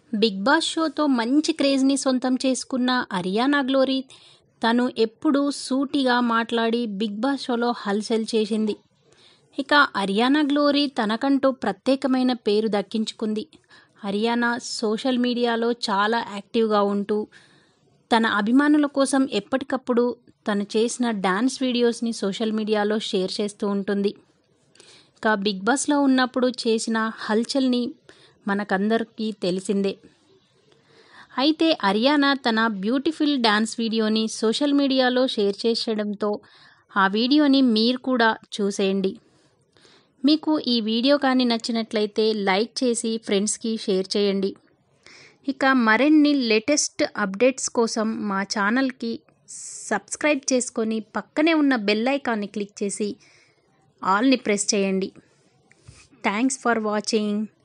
big boss షోతో మంచి క్రేజ్ని సొంతం చేసుకున్న అరియానా గ్లోరీ తను ఎప్పుడూ సూటిగా మాట్లాడి బిగ్ బాస్ షోలో హల్చల్ చేసింది ఇక అరియానా గ్లోరీ తనకంటూ ప్రత్యేకమైన పేరు దక్కించుకుంది హరియానా సోషల్ మీడియాలో చాలా యాక్టివ్గా ఉంటూ తన అభిమానుల కోసం ఎప్పటికప్పుడు తను చేసిన డ్యాన్స్ వీడియోస్ని సోషల్ మీడియాలో షేర్ చేస్తూ ఉంటుంది ఇక బిగ్ బాస్లో ఉన్నప్పుడు చేసిన హల్చల్ని మనకందరికీ తెలిసిందే అయితే అరియానా తన బ్యూటిఫుల్ డ్యాన్స్ వీడియోని సోషల్ మీడియాలో షేర్ చేసడంతో ఆ వీడియోని మీరు కూడా చూసేయండి మీకు ఈ వీడియో కానీ నచ్చినట్లయితే లైక్ చేసి ఫ్రెండ్స్కి షేర్ చేయండి ఇక మరిన్ని లేటెస్ట్ అప్డేట్స్ కోసం మా ఛానల్కి సబ్స్క్రైబ్ చేసుకొని పక్కనే ఉన్న బెల్ ఐకాన్ని క్లిక్ చేసి ఆల్ని ప్రెస్ చేయండి థ్యాంక్స్ ఫర్ వాచింగ్